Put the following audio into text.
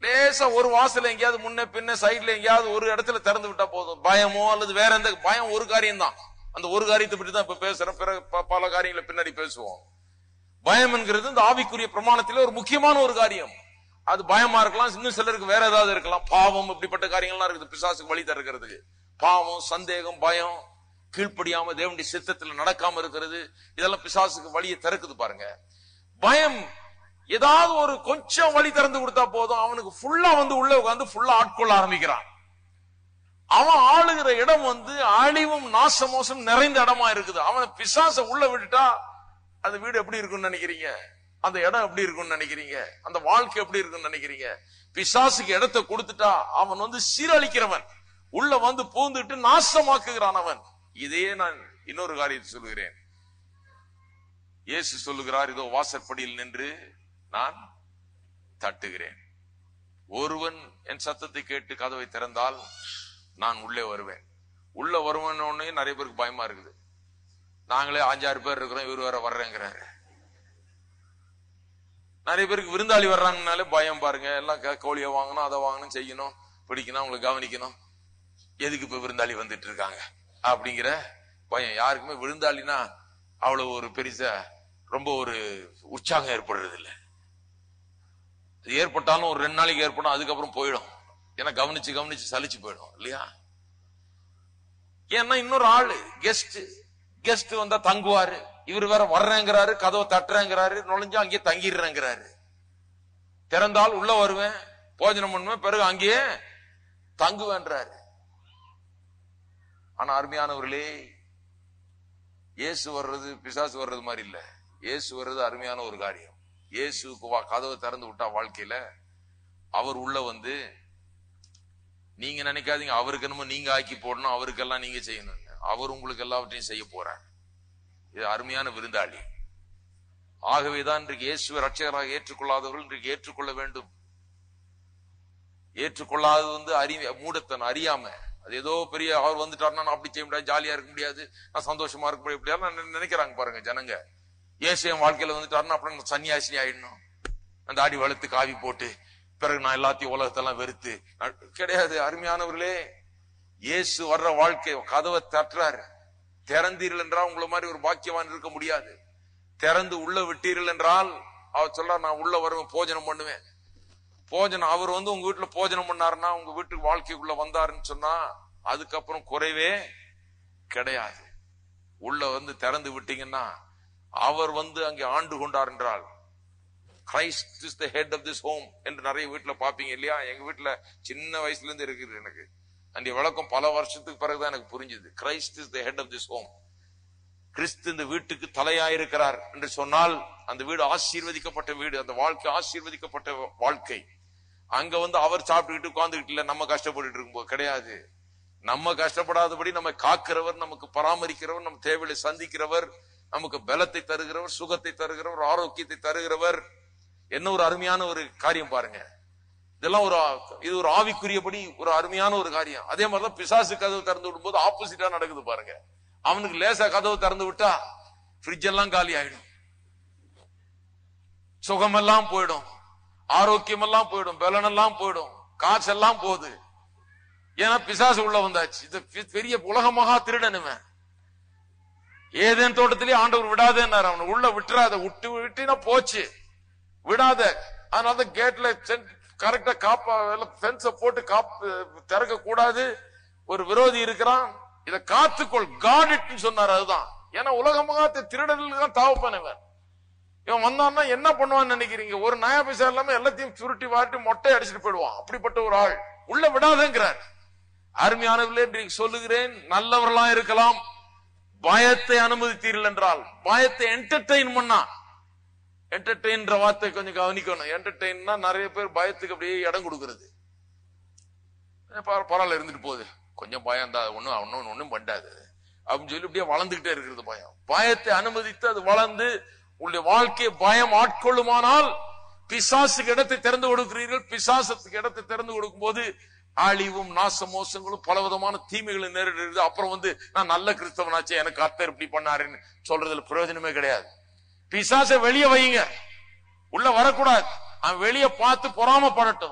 லேசா ஒரு வாசல் எங்கேயாவது முன்ன பின்ன சைடுல எங்கேயாவது ஒரு இடத்துல திறந்து விட்டா போதும் பயமோ அல்லது வேற எந்த பயம் ஒரு காரியம் தான் அந்த ஒரு காரியத்தை பற்றி தான் இப்ப பேசுறேன் பிறகு ப- பல காரியங்களை பின்னாடி பேசுவோம் பயம் என்கிறது இந்த ஆவிக்குரிய பிரமாணத்திலே ஒரு முக்கியமான ஒரு காரியம் அது பயமா இருக்கலாம் இன்னும் சிலருக்கு வேற ஏதாவது இருக்கலாம் பாவம் இப்படிப்பட்ட காரியங்கள்லாம் இருக்குது பிசாசுக்கு வழி தருகிறதுக்கு பாவம் சந்தேகம் பயம் கீழ்ப்படியாம தேவனுடைய சித்தத்துல நடக்காம இருக்கிறது இதெல்லாம் பிசாசுக்கு வழியை திறக்குது பாருங்க பயம் ஏதாவது ஒரு கொஞ்சம் வழி திறந்து கொடுத்தா போதும் அவனுக்கு ஃபுல்லா வந்து உள்ள உட்காந்து ஃபுல்லா ஆட்கொள்ள ஆரம்பிக்கிறான் அவன் ஆளுகிற இடம் வந்து அழிவும் நாசமோசம் நிறைந்த இடமா இருக்குது அவனை பிசாச உள்ள விட்டுட்டா அந்த வீடு எப்படி இருக்கும்னு நினைக்கிறீங்க அந்த இடம் எப்படி இருக்கும்னு நினைக்கிறீங்க அந்த வாழ்க்கை எப்படி இருக்கும்னு நினைக்கிறீங்க பிசாசுக்கு இடத்தை கொடுத்துட்டா அவன் வந்து சீரழிக்கிறவன் உள்ள வந்து பூந்துட்டு நாசமாக்குகிறான் அவன் இதையே நான் இன்னொரு காரியத்தை சொல்லுகிறேன் இயேசு சொல்லுகிறார் இதோ வாசற்படியில் நின்று நான் தட்டுகிறேன் ஒருவன் என் சத்தத்தை கேட்டு கதவை திறந்தால் நான் உள்ளே வருவேன் உள்ள வருவேன் உடனே நிறைய பேருக்கு பயமா இருக்குது நாங்களே அஞ்சாறு பேர் இருக்கிறோம் இவர் வேற வர்றேங்கிறாரு நிறைய பேருக்கு விருந்தாளி வர்றாங்கனாலே பயம் பாருங்க எல்லாம் க- கோழியை வாங்கணும் அதை வாங்கணும் செய்யணும் பிடிக்கணும் அவங்களை கவனிக்கணும் எதுக்கு இப்ப விருந்தாளி வந்துட்டு இருக்காங்க அப்படிங்கிற பயம் யாருக்குமே விருந்தாளினா அவ்வளவு ஒரு பெருசா ரொம்ப ஒரு உற்சாகம் ஏற்படுறது இல்ல இது ஏற்பட்டாலும் ஒரு ரெண்டு நாளைக்கு ஏற்படும் அதுக்கப்புறம் போயிடும் ஏன்னா கவனிச்சு கவனிச்சு சலிச்சு போயிடும் இல்லையா ஏன்னா இன்னொரு ஆளு கெஸ்ட் கெஸ்ட் வந்தா தங்குவாரு இவர் வேற வர்றேங்கிறாரு கதவை தட்டுறேங்கிறாரு நுழைஞ்சு அங்கேயே தங்கிடுறேங்கிறாரு திறந்தால் உள்ள வருவேன் போஜனம் பண்ணுவேன் பிறகு அங்கேயே தங்குவேன்றாரு ஆனா அருமையானவர்களே இயேசு வர்றது பிசாசு வர்றது மாதிரி இல்ல இயேசு வர்றது அருமையான ஒரு காரியம் இயேசுக்கு வா கதவை திறந்து விட்டா வாழ்க்கையில அவர் உள்ள வந்து நீங்க நினைக்காதீங்க அவருக்கு என்னமோ நீங்க ஆக்கி போடணும் அவருக்கெல்லாம் நீங்க செய்யணும் அவர் உங்களுக்கு எல்லாவற்றையும் செய்ய போறார் இது அருமையான விருந்தாளி ஆகவேதான் இன்றைக்கு இயேசுவை ரட்சகராக ஏற்றுக்கொள்ளாதவர்கள் இன்றைக்கு ஏற்றுக்கொள்ள வேண்டும் ஏற்றுக்கொள்ளாதது வந்து அறி மூடத்தனம் அறியாம அது ஏதோ பெரிய அவர் வந்துட்டாருன்னா நான் அப்படி செய்ய முடியாது ஜாலியா இருக்க முடியாது நான் சந்தோஷமா இருக்க முடியாது இப்படியா நினை- நினைக்கிறாங்க பாருங்க ஜனங்க இயேசு என் வாழ்க்கையில வந்துட்டாருன்னா அப்புறம் நான் சன்னியாசி ஆயிடணும் அந்த ஆடி வளர்த்து காவி போட்டு பிறகு நான் எல்லாத்தையும் உலகத்தெல்லாம் வெறுத்து நான் கிடையாது அருமையானவர்களே இயேசு வர்ற வாழ்க்கை கதவை தட்டுறாரு திறந்தீர்கள் என்றால் உங்களை மாதிரி ஒரு பாக்கியவான் இருக்க முடியாது திறந்து உள்ள விட்டீர்கள் என்றால் அவர் சொல்றார் நான் உள்ள வருவேன் போஜனம் பண்ணுவேன் போஜனம் அவர் வந்து உங்க வீட்டுல போஜனம் பண்ணாருன்னா உங்க வீட்டுக்கு வாழ்க்கைக்குள்ள வந்தாருன்னு சொன்னா அதுக்கப்புறம் குறைவே கிடையாது உள்ள வந்து திறந்து விட்டீங்கன்னா அவர் வந்து அங்கே ஆண்டு கொண்டார் என்றால் Christ is the head of this home என்று நிறைய வீட்டுல பாப்பீங்க இல்லையா எங்க வீட்டுல சின்ன வயசுல இருந்து இருக்குது எனக்கு அந்த விளக்கம் பல வருஷத்துக்கு பிறகுதான் எனக்கு புரிஞ்சுது Christ is the head of this home கிறிஸ்து இந்த வீட்டுக்கு தலையாயிருக்கிறார் என்று சொன்னால் அந்த வீடு ஆசீர்வதிக்கப்பட்ட வீடு அந்த வாழ்க்கை ஆசீர்வதிக்கப்பட்ட வாழ்க்கை அங்க வந்து அவர் சாப்பிட்டுக்கிட்டு உட்கார்ந்துகிட்டு இல்ல நம்ம கஷ்டப்பட்டுட்டு இருக்கும்போது கிடையாது நம்ம கஷ்டப்படாதபடி நம்ம காக்கிறவர் நமக்கு பராமரிக்கிறவர் நம்ம தேவையை சந்திக்கிறவர் நமக்கு பலத்தை தருகிறவர் சுகத்தை தருகிறவர் ஆரோக்கியத்தை தருகிறவர் என்ன ஒரு அருமையான ஒரு காரியம் பாருங்க இதெல்லாம் ஒரு ஆ- இது ஒரு ஆவிக்குரியபடி ஒரு அருமையான ஒரு காரியம் அதே மாதிரிதான் பிசாசு கதவு திறந்து விடும்போது ஆப்போசிட்டா நடக்குது பாருங்க அவனுக்கு லேசா கதவு திறந்து விட்டா ஃப்ரிட்ஜ் எல்லாம் காலி ஆயிடும் சுகமெல்லாம் போயிடும் ஆரோக்கியம் எல்லாம் போயிடும் பலன் எல்லாம் போயிடும் காசெல்லாம் போகுது ஏன்னா பிசாசு உள்ள வந்தாச்சு இது பெ- பெரிய உலக மகா திருடனுமே ஏதேன் தோட்டத்திலே ஆண்டவர் விடாதேன்னாரு அவனை உள்ள விட்டுறாத விட்டு விட்டினா போச்சு விடாத அதனால கேட்ல கரெக்டா காப்பா பென்ஸ போட்டு காப்பு திறக்க கூடாது ஒரு விரோதி இருக்கிறான் இத காத்துக்கொள் காட் சொன்னார் அதுதான் ஏன்னா உலக மகாத்த திருடர்களுக்கு தான் தாவப்பனவன் இவன் வந்தான்னா என்ன பண்ணுவான்னு நினைக்கிறீங்க ஒரு நயா பைசா இல்லாம எல்லாத்தையும் சுருட்டி வாட்டி மொட்டை அடிச்சுட்டு போயிடுவான் அப்படிப்பட்ட ஒரு ஆள் உள்ள விடாதங்கிறார் அருமையானவர்களே இன்றைக்கு சொல்லுகிறேன் நல்லவர்களா இருக்கலாம் பயத்தை அனுமதித்தீர்கள் என்றால் பயத்தை என்டர்டெயின் பண்ணா என்டர்டெயின்ற வார்த்தை கொஞ்சம் கவனிக்கணும் என்டர்டெயின்னா நிறைய பேர் பயத்துக்கு அப்படியே இடம் கொடுக்கிறது ஏ, பர- பரவாயில்ல இருந்துட்டு போகுது கொஞ்சம் பயம் தான் ஒண்ணும் ஒன்னும் ஒண்ணும் பண்ணாது அப்படின்னு சொல்லி அப்படியே வளர்ந்துகிட்டே இருக்கிறது பயம் பயத்தை அனுமதித்து அது வளர்ந்து உங்களுடைய வாழ்க்கையை பயம் ஆட்கொள்ளுமானால் பிசாசுக்கு இடத்தை திறந்து கொடுக்கிறீர்கள் பிசாசத்துக்கு இடத்தை திறந்து கொடுக்கும் போது அழிவும் நாச மோசங்களும் பலவிதமான தீமைகளும் நேரிடுறது அப்புறம் வந்து நான் நல்ல கிறிஸ்தவனாச்சே எனக்கு கர்த்தர் இப்படி பண்ணாருன்னு சொல்றதுல பிரயோஜனமே கிடையாது பிசாசை வெளியே வையுங்க உள்ள வரக்கூடாது அவன் வெளியே பார்த்து பொறாமப்படட்டும்